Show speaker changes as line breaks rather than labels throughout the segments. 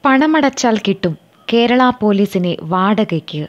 പണമടച്ചാൽ കിട്ടും കേരള പോലീസിനെ വാടകയ്ക്ക്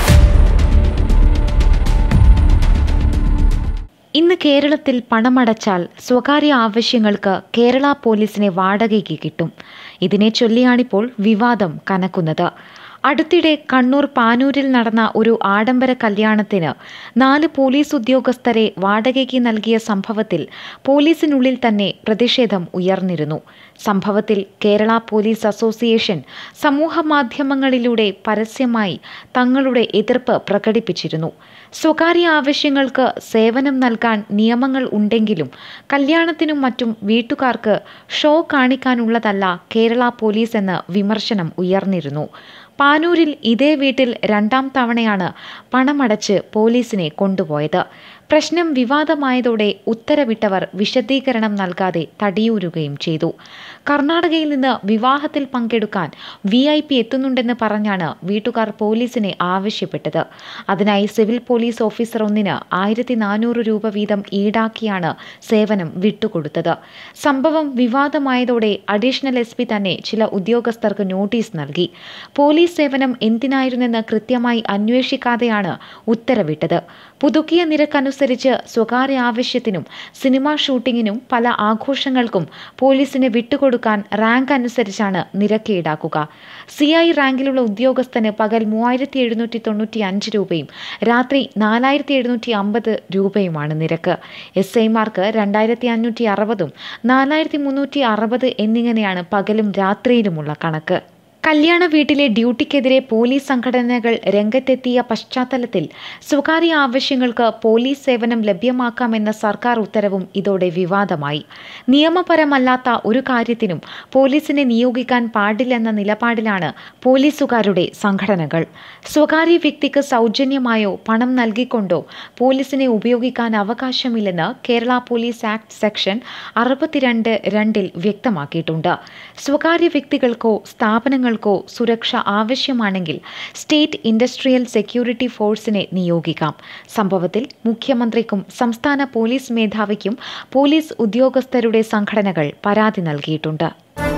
ഇന്ന് കേരളത്തിൽ പണമടച്ചാൽ സ്വകാര്യ ആവശ്യങ്ങൾക്ക് കേരള പോലീസിനെ വാടകയ്ക്ക് കിട്ടും ഇതിനെ ചൊല്ലിയാണിപ്പോൾ വിവാദം കനക്കുന്നത് അടുത്തിടെ കണ്ണൂർ പാനൂരിൽ നടന്ന ഒരു ആഡംബര കല്യാണത്തിന് നാല് പോലീസ് ഉദ്യോഗസ്ഥരെ വാടകയ്ക്ക് നൽകിയ സംഭവത്തിൽ പോലീസിനുള്ളിൽ തന്നെ പ്രതിഷേധം ഉയർന്നിരുന്നു സംഭവത്തിൽ കേരള പോലീസ് അസോസിയേഷൻ സമൂഹ മാധ്യമങ്ങളിലൂടെ പരസ്യമായി തങ്ങളുടെ എതിർപ്പ് പ്രകടിപ്പിച്ചിരുന്നു സ്വകാര്യ ആവശ്യങ്ങൾക്ക് സേവനം നൽകാൻ നിയമങ്ങൾ ഉണ്ടെങ്കിലും കല്യാണത്തിനും മറ്റും വീട്ടുകാർക്ക് ഷോ കാണിക്കാനുള്ളതല്ല കേരള പോലീസ് എന്ന വിമർശനം ഉയർന്നിരുന്നു പാനൂരിൽ ഇതേ വീട്ടിൽ രണ്ടാം തവണയാണ് പണമടച്ച് പോലീസിനെ കൊണ്ടുപോയത് പ്രശ്നം വിവാദമായതോടെ ഉത്തരവിട്ടവർ വിശദീകരണം നൽകാതെ തടിയൂരുകയും ചെയ്തു കർണാടകയിൽ നിന്ന് വിവാഹത്തിൽ പങ്കെടുക്കാൻ വി ഐ പി എത്തുന്നുണ്ടെന്ന് പറഞ്ഞാണ് വീട്ടുകാർ പോലീസിനെ ആവശ്യപ്പെട്ടത് അതിനായി സിവിൽ പോലീസ് ഓഫീസർ ഒന്നിന് ആയിരത്തി നാനൂറ് രൂപ വീതം ഈടാക്കിയാണ് സേവനം വിട്ടുകൊടുത്തത് സംഭവം വിവാദമായതോടെ അഡീഷണൽ എസ് പി തന്നെ ചില ഉദ്യോഗസ്ഥർക്ക് നോട്ടീസ് നൽകി പോലീസ് സേവനം എന്തിനായിരുന്നെന്ന് കൃത്യമായി അന്വേഷിക്കാതെയാണ് ഉത്തരവിട്ടത് പുതുക്കിയ നിരക്കനുസരിച്ച് സ്വകാര്യ ആവശ്യത്തിനും സിനിമാ ഷൂട്ടിങ്ങിനും പല ആഘോഷങ്ങൾക്കും പോലീസിന് വിട്ടുകൊടുക്കാൻ റാങ്ക് അനുസരിച്ചാണ് നിരക്ക് ഈടാക്കുക സി ഐ റാങ്കിലുള്ള ഉദ്യോഗസ്ഥന് പകൽ മൂവായിരത്തി എഴുന്നൂറ്റി തൊണ്ണൂറ്റി അഞ്ച് രൂപയും രാത്രി നാലായിരത്തി എഴുന്നൂറ്റി അമ്പത് രൂപയുമാണ് നിരക്ക് എസ് ഐമാർക്ക് രണ്ടായിരത്തി അഞ്ഞൂറ്റി അറുപതും നാലായിരത്തി മുന്നൂറ്റി അറുപത് എന്നിങ്ങനെയാണ് പകലും രാത്രിയിലുമുള്ള കണക്ക് കല്യാണ വീട്ടിലെ ഡ്യൂട്ടിക്കെതിരെ പോലീസ് സംഘടനകൾ രംഗത്തെത്തിയ പശ്ചാത്തലത്തിൽ സ്വകാര്യ ആവശ്യങ്ങൾക്ക് പോലീസ് സേവനം ലഭ്യമാക്കാമെന്ന സർക്കാർ ഉത്തരവും ഇതോടെ വിവാദമായി നിയമപരമല്ലാത്ത ഒരു കാര്യത്തിനും പോലീസിനെ നിയോഗിക്കാൻ പാടില്ലെന്ന നിലപാടിലാണ് പോലീസുകാരുടെ സംഘടനകൾ സ്വകാര്യ വ്യക്തിക്ക് സൗജന്യമായോ പണം നൽകിക്കൊണ്ടോ പോലീസിനെ ഉപയോഗിക്കാൻ അവകാശമില്ലെന്ന് കേരള പോലീസ് ആക്ട് സെക്ഷൻ അറുപത്തിരണ്ട് രണ്ടിൽ വ്യക്തമാക്കിയിട്ടുണ്ട് സ്വകാര്യ വ്യക്തികൾക്കോ സ്ഥാപനങ്ങൾക്കോ സുരക്ഷ ആവശ്യമാണെങ്കിൽ സ്റ്റേറ്റ് ഇൻഡസ്ട്രിയൽ സെക്യൂരിറ്റി ഫോഴ്സിനെ നിയോഗിക്കാം സംഭവത്തിൽ മുഖ്യമന്ത്രിക്കും സംസ്ഥാന പോലീസ് മേധാവിക്കും പോലീസ് ഉദ്യോഗസ്ഥരുടെ സംഘടനകൾ പരാതി നൽകിയിട്ടുണ്ട്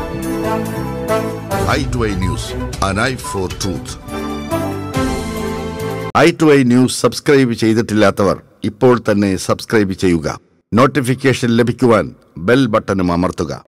I to I news an eye for truth I to I news subscribe ചെയ്തിട്ടില്ലാത്തവർ ഇപ്പോൾ തന്നെ സബ്സ്ക്രൈബ് ചെയ്യുക നോട്ടിഫിക്കേഷൻ ലഭിക്കുവാൻ ബെൽ ബട്ടണും അമർത്തുക